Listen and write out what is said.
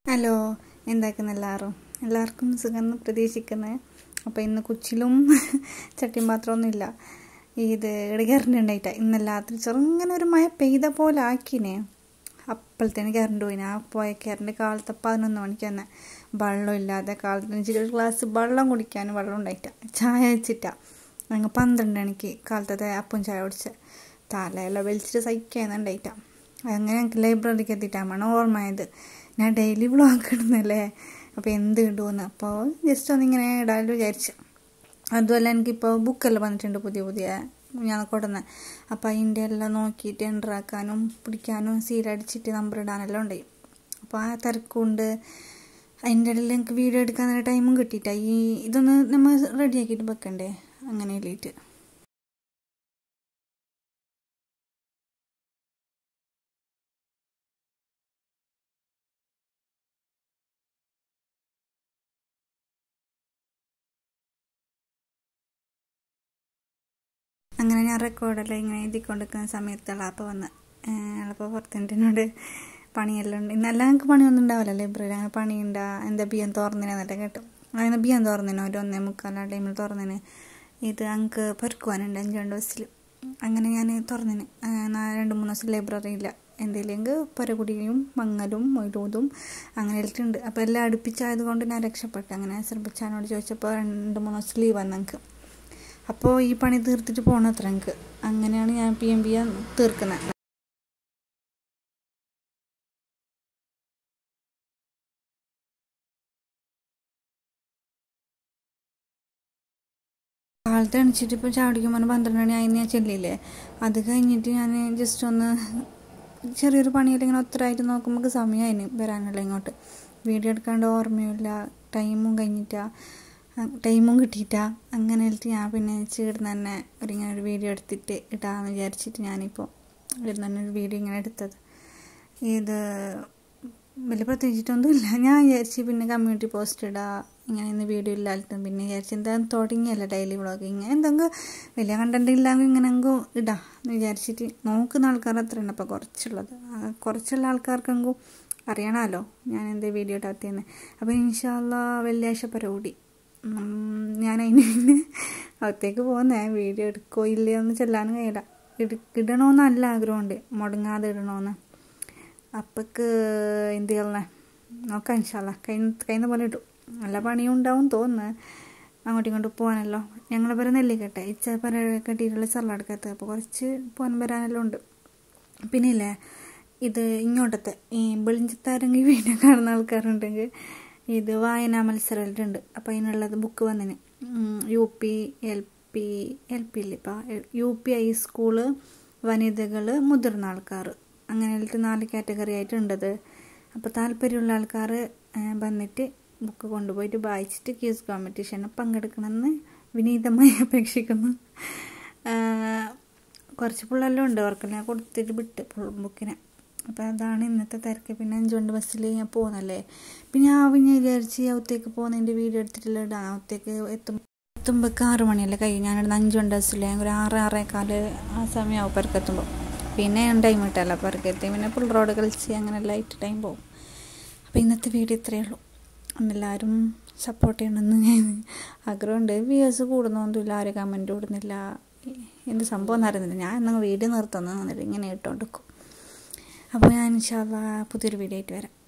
hello എന്താക്കുന്നു എല്ലാവരും എല്ലാവർക്കും സുഖം പ്രതീക്ഷിക്കുന്നത് അപ്പോൾ ഇന്ന് കൊച്ചിലും ചട്ടിയും പാത്രമൊന്നുമില്ല ഇത് ഇവിടെ കറണ്ട് ഉണ്ടായിട്ട ഇന്ന് രാത്രി ചെറുങ്ങനെ ഒരു മഴ പെയ്ത പോലെ ആക്കിനെ അപ്പോഴത്തേന് കറണ്ട് പോയിന് ആ പോയ കറണ്ട് കാലത്തെ പതിനൊന്ന് മണിക്ക് തന്നെ വെള്ളം ഇല്ലാതെ കാലത്തിന് ഒരു ഗ്ലാസ് വെള്ളം കുടിക്കാനും വെള്ളം ഉണ്ടായിട്ട ചായ വെച്ചിട്ടാ ഞങ്ങൾ പന്ത്രണ്ട് മണിക്ക് കാലത്തെ അപ്പം ചായ കുടിച്ച് തലയെല്ലാം വലിച്ചിട്ട് സഹിക്കാന്നുണ്ടായിട്ട അങ്ങനെ ഞങ്ങൾക്ക് ലൈബ്രറിക്ക് എത്തിയിട്ടാണ് ഓർമ്മയത് ഞാൻ ഡെയിലി വ്ളോഗ് ഇടുന്നല്ലേ അപ്പോൾ എന്ത് ഇടുമെന്ന് അപ്പോൾ ജസ്റ്റ് ഒന്നിങ്ങനെ ഇടാമെന്ന് വിചാരിച്ചു അതുമല്ല എനിക്കിപ്പോൾ ബുക്കെല്ലാം വന്നിട്ടുണ്ട് പുതിയ പുതിയ ഞാൻ കൊടുന്ന അപ്പോൾ അതിൻ്റെ എല്ലാം നോക്കിയിട്ട് എൻ്ററാക്കാനും പിടിക്കാനും സീലടിച്ചിട്ട് നമ്പർ ഇടാനെല്ലാം ഉണ്ട് അപ്പോൾ ആ തിരക്കുണ്ട് അതിൻ്റെ ഇടയിൽ എനിക്ക് വീഡിയോ എടുക്കാൻ ടൈമും കിട്ടിയിട്ടാ ഈ ഇതൊന്ന് നമ്മൾ റെഡിയാക്കിയിട്ട് വെക്കണ്ടേ അങ്ങനെ ഇല്ലിട്ട് അങ്ങനെ ഞാൻ റെക്കോർഡെല്ലാം ഇങ്ങനെ എഴുതിക്കൊണ്ടിരിക്കുന്ന സമയത്ത് എളാപ്പ വന്ന് എളാപ്പ പുറത്തിനോട് പണിയെല്ലാം ഉണ്ട് ഇന്നെല്ലാം ഞങ്ങൾക്ക് പണിയൊന്നും ഉണ്ടാവില്ല ലൈബ്രറി അങ്ങനെ പണിയുണ്ടാ എന്താ ബിയ്യം തുറന്നിനെന്നൊക്കെ കേട്ടു അങ്ങനെ ബിയ്യം തുറന്നിന് ഒരു ഒന്നേ മുക്കാല ടൈമിൽ തുറന്നിന് ഇത് അങ്ങക്ക് പെരുക്കുവാനുണ്ട് അഞ്ച് രണ്ട് ബസ്സിൽ അങ്ങനെ ഞാൻ തുറന്നിന് രണ്ട് മൂന്ന് ദിവസം ലൈബ്രറി ഇല്ല എന്തെങ്കിലും പുരകുടിയും മങ്ങലും മൊയിലൂതും അങ്ങനെ ഉണ്ട് അപ്പോൾ എല്ലാം അടുപ്പിച്ചായത് കൊണ്ട് ഞാൻ രക്ഷപ്പെട്ടു അങ്ങനെ ശ്രമിച്ചാനോട് ചോദിച്ചപ്പോൾ രണ്ട് മൂന്ന് ദിവസം ലീവ് വന്നു ഞങ്ങൾക്ക് അപ്പോൾ ഈ പണി തീർത്തിട്ട് പോകണം അത്ര എനിക്ക് അങ്ങനെയാണ് ഞാൻ പി എം ബി തീർക്കുന്നത് കാലത്ത് എണിച്ചിട്ട് ഇപ്പോൾ ചാടിക്കുമ്പോൾ പന്ത്രണ്ട് മണി ആയി ഞാൻ ചെല്ലില്ലേ അത് കഴിഞ്ഞിട്ട് ഞാൻ ജസ്റ്റ് ഒന്ന് ചെറിയൊരു പണിയിൽ ഇങ്ങനെ ഒത്തരായിട്ട് നോക്കുമ്പോൾ സമയമായിന് വരാനുള്ള ഇങ്ങോട്ട് വീഡിയോ എടുക്കാണ്ട് ഓർമ്മയില്ല ടൈമും കഴിഞ്ഞിട്ടാ ടൈമും കിട്ടിയിട്ട അങ്ങനെ ഞാൻ പിന്നെ ചീടുന്ന തന്നെ ഒരു ഇങ്ങനെ ഒരു വീഡിയോ എടുത്തിട്ട് ഇടാമെന്ന് വിചാരിച്ചിട്ട് ഞാനിപ്പോൾ ഇരുന്ന് തന്നെ ഒരു വീഡിയോ ഇങ്ങനെ എടുത്തത് ഇത് വലിയ പ്രത്യേകിച്ചിട്ടൊന്നുമില്ല ഞാൻ വിചാരിച്ച് പിന്നെ കമ്മ്യൂണിറ്റി പോസ്റ്റ് ഇടാം ഇങ്ങനെ ഇന്ന് വീഡിയോ ഇല്ലായിട്ടും പിന്നെ വിചാരിച്ച് എന്താ തുടങ്ങിയല്ല ഡെയിലി വ്ളോഗിങ് എന്തെങ്കിലും വലിയ കണ്ടന്റ് ഇല്ലെങ്കിൽ ഇങ്ങനെ എങ്കും ഇടാം എന്ന് വിചാരിച്ചിട്ട് നോക്കുന്ന ആൾക്കാർ അത്രയാണ് അപ്പോൾ കുറച്ചുള്ളത് കുറച്ചുള്ള ആൾക്കാർക്കെങ്കും അറിയണമല്ലോ ഞാൻ എന്താ വീഡിയോ ഇടാത്തതെന്ന് അപ്പോൾ ഇൻഷാല്ല വെള്ളിയാഴ്ച പരകൂടി ഞാൻ അതിന് പിന്നെ അകത്തേക്ക് പോകുന്നേ വീഡിയോ എടുക്കോ ഇല്ലയോ എന്ന് ചെല്ലാനും കഴിയില്ല ഇടണമെന്ന് നല്ല ആഗ്രഹമുണ്ട് മുടങ്ങാതെ ഇടണമെന്ന് അപ്പക്ക് എന്ത് ചെയ്യണേ നോക്കാം ഇൻഷാല്ല കൈ കഴിയുന്ന പോലെ ഇട്ടു നല്ല പണിയും ഉണ്ടാവും തോന്നുന്നു അങ്ങോട്ടും ഇങ്ങോട്ടും പോകാനല്ലോ ഞങ്ങളെ പേര് നെല്ലിക്കട്ടെ ഇച്ച പര കെട്ടിയിട്ടുള്ള ചെറുളടക്കത്ത് അപ്പോൾ കുറച്ച് പോകാൻ വരാനെല്ലാം ഉണ്ട് പിന്നെ ഇല്ലേ ഇത് ഇങ്ങോട്ടത്തെ ഈ വെളിഞ്ചത്താരെങ്കിൽ വീഡിയോ കാണുന്ന ആൾക്കാരുണ്ടെങ്കിൽ ഇത് വായനാ മത്സരമുണ്ട് അപ്പോൾ അതിനുള്ളത് ബുക്ക് വന്നിന് U P L P L P ഇല്ലിപ്പോൾ യു പി ഹൈസ്കൂള് വനിതകൾ മുതിർന്ന ആൾക്കാർ അങ്ങനെ നാല് കാറ്റഗറി ആയിട്ടുണ്ടത് അപ്പോൾ താല്പര്യമുള്ള ആൾക്കാർ വന്നിട്ട് ബുക്ക് കൊണ്ടുപോയിട്ട് വായിച്ചിട്ട് ക്യൂസ് കോമ്പറ്റീഷന് പങ്കെടുക്കണമെന്ന് വിനീതമായി അപേക്ഷിക്കുന്നു കുറച്ച് പിള്ളേരെല്ലാം ഉണ്ട് അവർക്കെല്ലാം കൊടുത്തിട്ട് വിട്ട് ബുക്കിനെ അപ്പോൾ അതാണ് ഇന്നത്തെ തിരക്ക് പിന്നെ അഞ്ചുകൊണ്ട് ബസ്സിൽ ഞാൻ പോകുന്നല്ലേ പിന്നെ ആ പിന്നെ വിചാരിച്ച് അവത്തേക്ക് പോകുന്നതിൻ്റെ വീഡിയോ എടുത്തിട്ടില്ല ഇടാം അവത്തേക്ക് എത്തും എത്തുമ്പോഴേക്ക് ആറ് മണിയല്ലേ കഴിയും ഞാനിടുന്ന അഞ്ചുകൊണ്ട് ബസ്സിൽ ഒരു ആറ് ആറേക്കാല് ആ സമയമാവും പെരക്കെത്തുമ്പോൾ പിന്നെ ഞാൻ ടൈം കിട്ടല്ല പെരക്കെത്തി പിന്നെ ഫുൾ റോഡ് കളിച്ച് അങ്ങനെ ലൈറ്റ് ടൈം പോകും അപ്പോൾ ഇന്നത്തെ വീഡിയോ ഇത്രയേ ഉള്ളൂ എല്ലാവരും സപ്പോർട്ട് ചെയ്യണമെന്ന് ഞാൻ ആഗ്രഹമുണ്ട് വ്യൂസ് കൂടുന്നൊന്നുമില്ല ആരും കമൻറ്റ് കൂടുന്നില്ല എന്ത് സംഭവം എന്നറിയുന്നില്ല ഞാൻ എന്നാൽ വീഡിയോ നിർത്തുന്നു എന്നിട്ട് ഇങ്ങനെ ഇട്ടുകൊണ്ടിരിക്കും അപ്പോൾ ഞാൻ ഇൻഷാല്ല പുതിയൊരു വീഡിയോ ആയിട്ട് വരാം